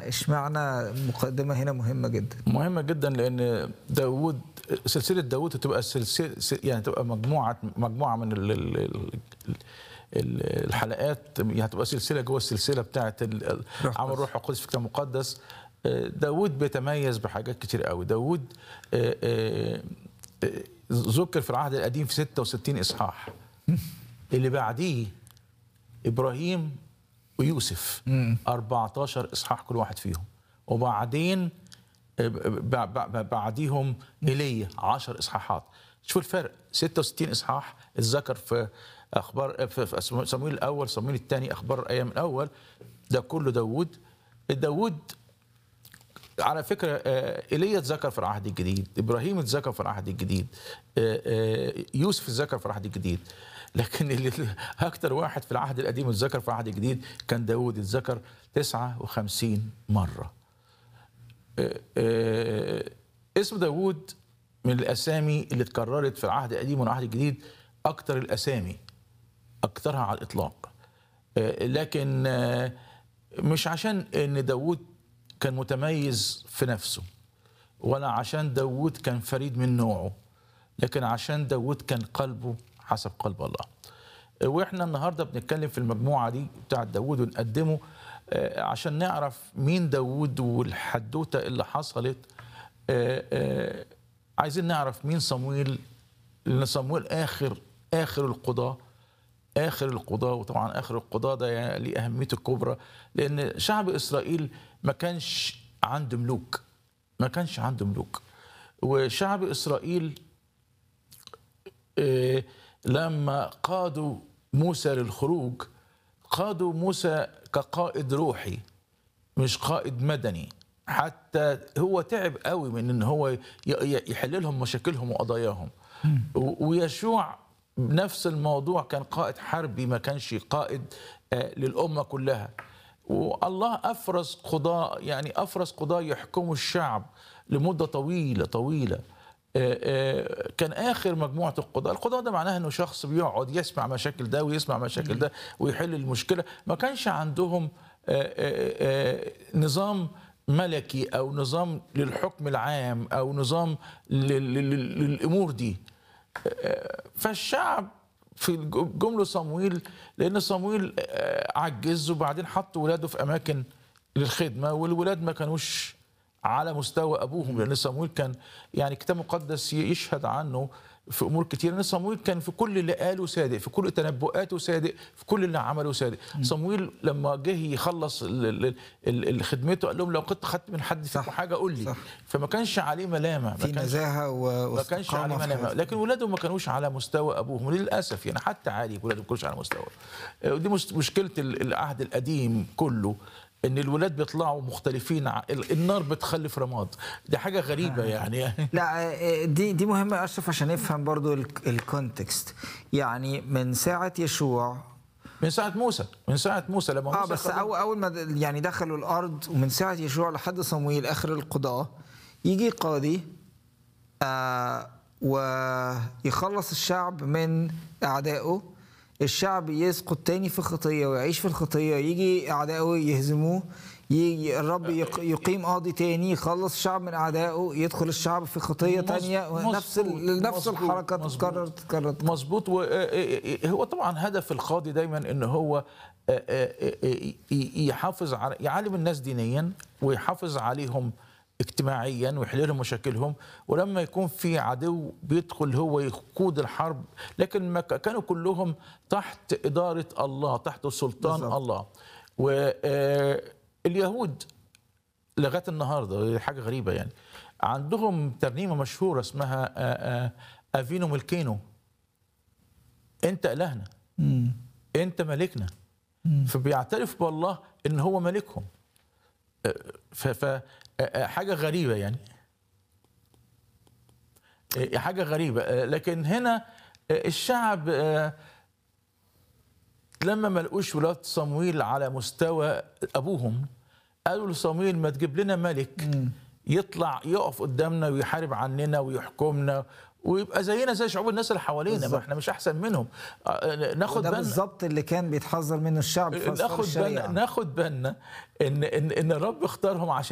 اشمعنى المقدمه هنا مهمه جدا مهمة جدا لأن داوود سلسلة داوود تبقى سلسلة يعني تبقى مجموعة مجموعة من ال ال ال ال- الحلقات يعني تبقى سلسلة جوه السلسلة بتاعة ال- روح عمل قدس. روح القدس في الكتاب المقدس آه، داوود بيتميز بحاجات كتير قوي داوود آه، آه، آه، ذكر في العهد القديم في 66 إصحاح اللي بعديه إبراهيم ويوسف 14 إصحاح كل واحد فيهم وبعدين ب- ب- بعديهم ايليا 10 اصحاحات شوف الفرق 66 اصحاح اتذكر في اخبار في في صمويل الاول صمويل الثاني اخبار الايام الاول ده كله داوود داوود على فكره آه، ايليا اتذكر في العهد الجديد ابراهيم اتذكر في العهد الجديد آه، آه، يوسف اتذكر في العهد الجديد لكن اللي اكتر واحد في العهد القديم اتذكر في العهد الجديد كان داوود اتذكر 59 مره آه، آه، اسم داوود من الاسامي اللي اتكررت في العهد القديم والعهد الجديد اكتر الاسامي اكترها على الاطلاق آه، لكن آه، مش عشان ان داوود كان متميز في نفسه ولا عشان داوود كان فريد من نوعه لكن عشان داوود كان قلبه حسب قلب الله آه، واحنا النهارده بنتكلم في المجموعه دي بتاعه داوود ونقدمه آه، عشان نعرف مين داوود والحدوته اللي حصلت آه، آه، عايزين نعرف مين صمويل لان صمويل اخر اخر القضاه اخر القضاه وطبعا اخر القضاه ده يعني ليه اهميته الكبرى لان شعب اسرائيل ما كانش عنده ملوك ما كانش عنده ملوك وشعب اسرائيل آه، لما قادوا موسى للخروج قادوا موسى كقائد روحي مش قائد مدني حتى هو تعب قوي من ان هو ي- ي- يحل لهم مشاكلهم وقضاياهم و- ويشوع نفس الموضوع كان قائد حربي ما كانش قائد آه، للامه كلها والله افرز قضاء يعني افرز قضاء يحكموا الشعب لمده طويله طويله آه، آه، كان اخر مجموعه القضاء، القضاء ده معناها انه شخص بيقعد يسمع مشاكل ده ويسمع مشاكل ده ويحل المشكله، ما كانش عندهم آه، آه، آه، نظام ملكي او نظام للحكم العام او نظام لل- لل- للامور دي. آه، فالشعب في الج- جمله صمويل لان صمويل آه، عجز وبعدين حط ولاده في اماكن للخدمه والولاد ما كانوش على مستوى ابوهم لان صمويل كان يعني الكتاب المقدس يشهد عنه في امور كتير ان صمويل كان في كل اللي قاله صادق في كل تنبؤاته صادق في كل اللي عمله صادق صمويل لما جه يخلص ال- ال- ال- ال- خدمته قال لهم لو كنت خدت من حد فيكم صح، حاجه قول لي صح. فما كانش عليه ملامه ما في كانش نزاهه و- ما كانش عليه واستقامه في ملامه حياته. لكن ولاده ما كانوش على مستوى ابوهم للاسف يعني حتى عادي ولاده ما كانوش على مستوى آه، ودي مش- مشكله ال- العهد القديم كله ان الولاد بيطلعوا مختلفين ع- ال- النار بتخلف رماد دي حاجه غريبه يعني لا آه، دي دي مهمه يا اشرف عشان نفهم برضو ال- الكونتكست يعني من ساعه يشوع من ساعه موسى من ساعه موسى لما اه موسى بس خد- أول, اول ما د- يعني دخلوا الارض ومن ساعه يشوع لحد صمويل اخر القضاه يجي قاضي آه ويخلص الشعب من اعدائه الشعب يسقط تاني في خطيه ويعيش في الخطيه يجي اعدائه يهزموه يجي الرب يق- يقيم قاضي تاني يخلص الشعب من اعدائه يدخل الشعب في خطيه مظ- تانية ونفس ال- مظبوط، نفس مظبوط، الحركه مظبوط. تتكرر تتكرر مظبوط وهو طبعا هدف القاضي دايما ان هو آه، آه، آه، ي- يحافظ على يعلم الناس دينيا ويحافظ عليهم اجتماعيا ويحل لهم مشاكلهم ولما يكون في عدو بيدخل هو يقود الحرب لكن ما ك- كانوا كلهم تحت إدارة الله تحت سلطان بالظبط. الله واليهود لغايه النهارده دي حاجه غريبه يعني عندهم ترنيمه مشهوره اسمها آه، آه، افينو ملكينو انت الهنا انت ملكنا فبيعترف بالله ان هو ملكهم آه، ف ف آه، آه، حاجه غريبه يعني آه، حاجه غريبه آه، لكن هنا آه، الشعب آه، لما ما لقوش ولاد صمويل على مستوى ابوهم قالوا لصمويل ما تجيب لنا ملك يطلع يقف قدامنا ويحارب عننا ويحكمنا ويبقى زينا زي شعوب الناس اللي حوالينا ما بالظبط. احنا مش احسن منهم آه، ناخد وده بالنا بالظبط اللي كان بيتحذر منه الشعب في أسفار ناخد بالنا الشريعه ناخد بالنا ان ان ان الرب اختارهم عشان